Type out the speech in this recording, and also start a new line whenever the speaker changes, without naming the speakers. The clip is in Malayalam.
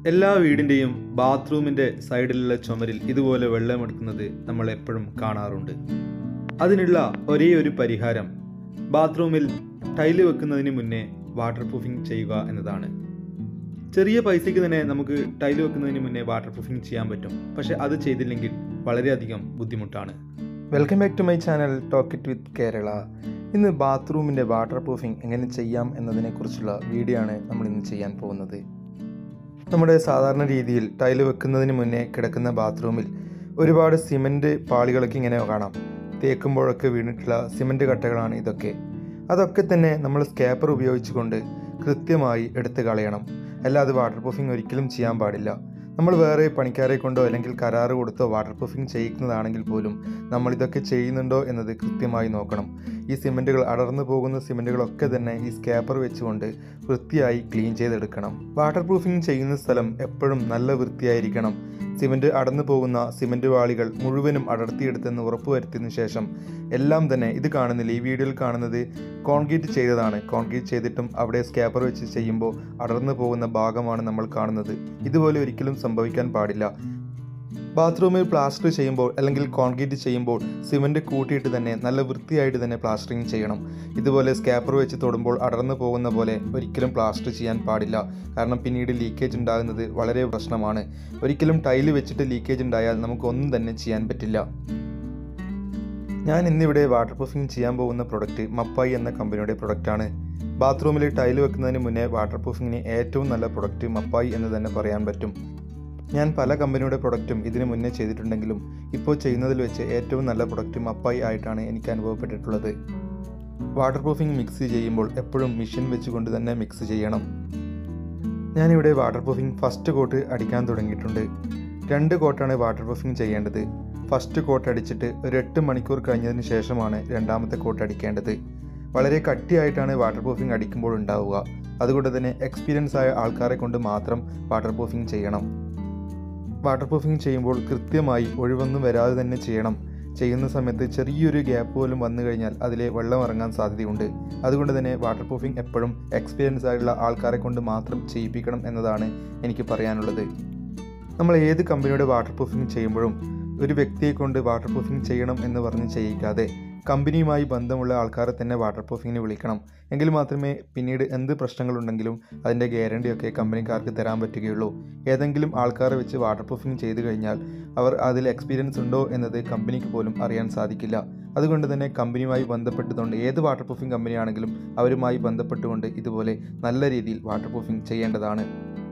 എല്ലാ വീടിൻ്റെയും ബാത്റൂമിൻ്റെ സൈഡിലുള്ള ചുമരിൽ ഇതുപോലെ വെള്ളമെടുക്കുന്നത് നമ്മൾ എപ്പോഴും കാണാറുണ്ട് അതിനുള്ള ഒരേ ഒരു പരിഹാരം ബാത്റൂമിൽ ടൈല് വെക്കുന്നതിന് മുന്നേ വാട്ടർ പ്രൂഫിംഗ് ചെയ്യുക എന്നതാണ് ചെറിയ പൈസയ്ക്ക് തന്നെ നമുക്ക് ടൈല് വെക്കുന്നതിന് മുന്നേ വാട്ടർ പ്രൂഫിംഗ് ചെയ്യാൻ പറ്റും പക്ഷെ അത് ചെയ്തില്ലെങ്കിൽ വളരെയധികം ബുദ്ധിമുട്ടാണ്
welcome back to my channel talk it with Kerala ഇന്ന് ബാത്റൂമിൻ്റെ വാട്ടർ പ്രൂഫിംഗ് എങ്ങനെ ചെയ്യാം എന്നതിനെക്കുറിച്ചുള്ള വീഡിയോ ആണ് നമ്മൾ ഇന്ന് ചെയ്യാൻ പോകുന്നത് നമ്മുടെ സാധാരണ രീതിയിൽ ടൈല് വെക്കുന്നതിന് മുന്നേ കിടക്കുന്ന ബാത്റൂമിൽ ഒരുപാട് സിമൻറ്റ് പാളികളൊക്കെ ഇങ്ങനെ കാണാം തേക്കുമ്പോഴൊക്കെ വീണിട്ടുള്ള സിമൻറ്റ് കട്ടകളാണ് ഇതൊക്കെ അതൊക്കെ തന്നെ നമ്മൾ സ്കാപ്പർ ഉപയോഗിച്ചുകൊണ്ട് കൃത്യമായി എടുത്ത് കളയണം അല്ലാതെ വാട്ടർ പ്രൂഫിംഗ് ഒരിക്കലും ചെയ്യാൻ പാടില്ല നമ്മൾ വേറെ പണിക്കാരെ കൊണ്ടോ അല്ലെങ്കിൽ കരാറ് കൊടുത്തോ വാട്ടർ പ്രൂഫിംഗ് ചെയ്യിക്കുന്നതാണെങ്കിൽ പോലും നമ്മൾ ഇതൊക്കെ ചെയ്യുന്നുണ്ടോ എന്നത് കൃത്യമായി നോക്കണം ഈ സിമെൻറ്റുകൾ അടർന്നു പോകുന്ന സിമെൻറ്റുകളൊക്കെ തന്നെ ഈ സ്കാപ്പർ വെച്ചുകൊണ്ട് വൃത്തിയായി ക്ലീൻ ചെയ്തെടുക്കണം വാട്ടർ പ്രൂഫിംഗ് ചെയ്യുന്ന സ്ഥലം എപ്പോഴും നല്ല വൃത്തിയായിരിക്കണം സിമെൻറ്റ് അടർന്നു പോകുന്ന സിമെൻറ്റ് വാളികൾ മുഴുവനും അടർത്തിയെടുത്തെന്ന് ഉറപ്പുവരുത്തിയതിനു ശേഷം എല്ലാം തന്നെ ഇത് കാണുന്നില്ല ഈ വീഡിയോയിൽ കാണുന്നത് കോൺക്രീറ്റ് ചെയ്തതാണ് കോൺക്രീറ്റ് ചെയ്തിട്ടും അവിടെ സ്കാപ്പർ വെച്ച് ചെയ്യുമ്പോൾ അടർന്നു പോകുന്ന ഭാഗമാണ് നമ്മൾ കാണുന്നത് ഇതുപോലെ ഒരിക്കലും സംഭവിക്കാൻ പാടില്ല ബാത്റൂമിൽ പ്ലാസ്റ്റർ ചെയ്യുമ്പോൾ അല്ലെങ്കിൽ കോൺക്രീറ്റ് ചെയ്യുമ്പോൾ സിമൻറ്റ് കൂട്ടിയിട്ട് തന്നെ നല്ല വൃത്തിയായിട്ട് തന്നെ പ്ലാസ്റ്ററിങ് ചെയ്യണം ഇതുപോലെ സ്കാപ്പർ വെച്ച് തൊടുമ്പോൾ അടർന്നു പോകുന്ന പോലെ ഒരിക്കലും പ്ലാസ്റ്റർ ചെയ്യാൻ പാടില്ല കാരണം പിന്നീട് ലീക്കേജ് ഉണ്ടാകുന്നത് വളരെ പ്രശ്നമാണ് ഒരിക്കലും ടൈല് വെച്ചിട്ട് ലീക്കേജ് ഉണ്ടായാൽ നമുക്കൊന്നും തന്നെ ചെയ്യാൻ പറ്റില്ല ഞാൻ ഇന്നിവിടെ വാട്ടർ പ്രൂഫിംഗ് ചെയ്യാൻ പോകുന്ന പ്രൊഡക്റ്റ് മപ്പായി എന്ന കമ്പനിയുടെ പ്രൊഡക്റ്റാണ് ബാത്റൂമിൽ ടൈല് വെക്കുന്നതിന് മുന്നേ വാട്ടർ പ്രൂഫിങ്ങിന് ഏറ്റവും നല്ല പ്രൊഡക്റ്റ് മപ്പായി എന്ന് തന്നെ പറയാൻ പറ്റും ഞാൻ പല കമ്പനിയുടെ പ്രൊഡക്റ്റും ഇതിന് മുന്നേ ചെയ്തിട്ടുണ്ടെങ്കിലും ഇപ്പോൾ ചെയ്യുന്നതിൽ വെച്ച് ഏറ്റവും നല്ല പ്രൊഡക്റ്റ് മപ്പായി ആയിട്ടാണ് എനിക്ക് അനുഭവപ്പെട്ടിട്ടുള്ളത് വാട്ടർ പ്രൂഫിംഗ് മിക്സ് ചെയ്യുമ്പോൾ എപ്പോഴും മെഷീൻ വെച്ചുകൊണ്ട് തന്നെ മിക്സ് ചെയ്യണം ഞാനിവിടെ വാട്ടർ പ്രൂഫിംഗ് ഫസ്റ്റ് കോട്ട് അടിക്കാൻ തുടങ്ങിയിട്ടുണ്ട് രണ്ട് കോട്ടാണ് വാട്ടർ പ്രൂഫിംഗ് ചെയ്യേണ്ടത് ഫസ്റ്റ് കോട്ട് അടിച്ചിട്ട് ഒരു എട്ട് മണിക്കൂർ കഴിഞ്ഞതിന് ശേഷമാണ് രണ്ടാമത്തെ കോട്ട് അടിക്കേണ്ടത് വളരെ കട്ടിയായിട്ടാണ് വാട്ടർ പ്രൂഫിംഗ് അടിക്കുമ്പോൾ ഉണ്ടാവുക അതുകൊണ്ട് തന്നെ എക്സ്പീരിയൻസ് ആയ ആൾക്കാരെ കൊണ്ട് മാത്രം വാട്ടർ പ്രൂഫിംഗ് ചെയ്യണം വാട്ടർ പ്രൂഫിംഗ് ചെയ്യുമ്പോൾ കൃത്യമായി ഒഴിവൊന്നും വരാതെ തന്നെ ചെയ്യണം ചെയ്യുന്ന സമയത്ത് ചെറിയൊരു ഗ്യാപ്പ് പോലും വന്നു കഴിഞ്ഞാൽ അതിലെ വെള്ളം ഇറങ്ങാൻ സാധ്യതയുണ്ട് അതുകൊണ്ട് തന്നെ വാട്ടർ പ്രൂഫിംഗ് എപ്പോഴും എക്സ്പീരിയൻസ് ആയിട്ടുള്ള ആൾക്കാരെ കൊണ്ട് മാത്രം ചെയ്യിപ്പിക്കണം എന്നതാണ് എനിക്ക് പറയാനുള്ളത് നമ്മൾ ഏത് കമ്പനിയുടെ വാട്ടർ പ്രൂഫിംഗ് ചെയ്യുമ്പോഴും ഒരു വ്യക്തിയെ കൊണ്ട് വാട്ടർ പ്രൂഫിംഗ് ചെയ്യണം എന്ന് പറഞ്ഞ് ചെയ്യിക്കാതെ കമ്പനിയുമായി ബന്ധമുള്ള ആൾക്കാരെ തന്നെ വാട്ടർ പ്രൂഫിങ്ങിന് വിളിക്കണം എങ്കിൽ മാത്രമേ പിന്നീട് എന്ത് പ്രശ്നങ്ങളുണ്ടെങ്കിലും അതിൻ്റെ ഗ്യാരണ്ടിയൊക്കെ കമ്പനിക്കാർക്ക് തരാൻ പറ്റുകയുള്ളൂ ഏതെങ്കിലും ആൾക്കാരെ വെച്ച് വാട്ടർ പ്രൂഫിംഗ് ചെയ്തു കഴിഞ്ഞാൽ അവർ അതിൽ എക്സ്പീരിയൻസ് ഉണ്ടോ എന്നത് കമ്പനിക്ക് പോലും അറിയാൻ സാധിക്കില്ല അതുകൊണ്ട് തന്നെ കമ്പനിയുമായി ബന്ധപ്പെട്ടുകൊണ്ട് ഏത് വാട്ടർ പ്രൂഫിംഗ് കമ്പനിയാണെങ്കിലും അവരുമായി ബന്ധപ്പെട്ടുകൊണ്ട് ഇതുപോലെ നല്ല രീതിയിൽ വാട്ടർ പ്രൂഫിംഗ് ചെയ്യേണ്ടതാണ്